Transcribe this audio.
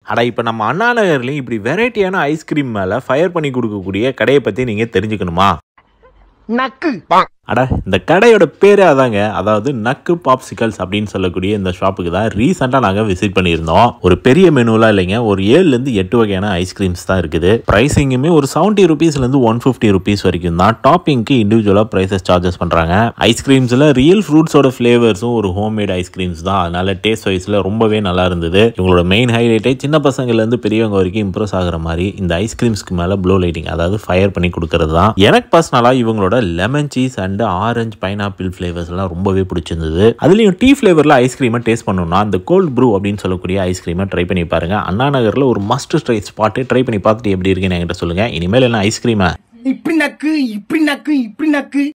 அட இப்போ நம்ம அண்ணா நகர்லையும் இப்படி வெரைட்டியான ஐஸ்கிரீம் மேலே ஃபயர் பண்ணி கொடுக்கக்கூடிய கடையை பற்றி நீங்கள் தெரிஞ்சுக்கணுமா நக்கு அட இந்த கடையோட பேரே அதாங்க அதாவது நக்கு பாப்சிகல்ஸ் அப்படின்னு சொல்லக்கூடிய இந்த ஷாப்புக்கு தான் ரீசெண்டாக நாங்கள் விசிட் பண்ணியிருந்தோம் ஒரு பெரிய மெனுலாம் இல்லைங்க ஒரு ஏழுலேருந்து எட்டு வகையான ஐஸ்கிரீம்ஸ் தான் இருக்குது ப்ரைஸிங்குமே ஒரு செவன்ட்டி ருபீஸ்லேருந்து ஒன் ஃபிஃப்டி ருபீஸ் வரைக்கும் தான் டாப்பிங்க்கு இண்டிவிஜுவலாக ப்ரைஸஸ் சார்ஜஸ் பண்ணுறாங்க ஐஸ்கிரீம்ஸில் ரியல் ஃப்ரூட்ஸோட ஃப்ளேவர்ஸும் ஒரு ஹோம்மேட் ஐஸ்கிரீம்ஸ் தான் அதனால டேஸ்ட் வைஸில் ரொம்பவே நல்லா இருந்தது இவங்களோட மெயின் ஹைலைட்டே சின்ன பசங்கள்லேருந்து பெரியவங்க வரைக்கும் இம்ப்ரெஸ் ஆகிற மாதிரி இந்த ஐஸ்கிரீம்ஸ்க்கு மேலே ப்ளோ லைட்டிங் அதாவது ஃபயர் பண்ணி கொடுக்கறது தான் எனக்கு பர்சனலாக இவங்களோட lemon cheese and orange pineapple flavours எல்லாம் ரொம்பவே பிடிச்சிருந்தது அதுலேயும் டீ ஃப்ளேவரில் ஐஸ்கிரீமை டேஸ்ட் பண்ணணும்னா அந்த கோல்ட் ப்ரூ அப்படின்னு சொல்லக்கூடிய ஐஸ்கிரீமை ட்ரை பண்ணி பாருங்க அண்ணா நகரில் ஒரு மஸ்ட் ட்ரை ஸ்பாட்டு ட்ரை பண்ணி பார்த்துட்டு எப்படி இருக்குன்னு என்கிட்ட சொல்லுங்க இனிமேல் என்ன ஐஸ்கிரீமை இப்படி நக்கு இப்படி நக்கு இப்படி நக்கு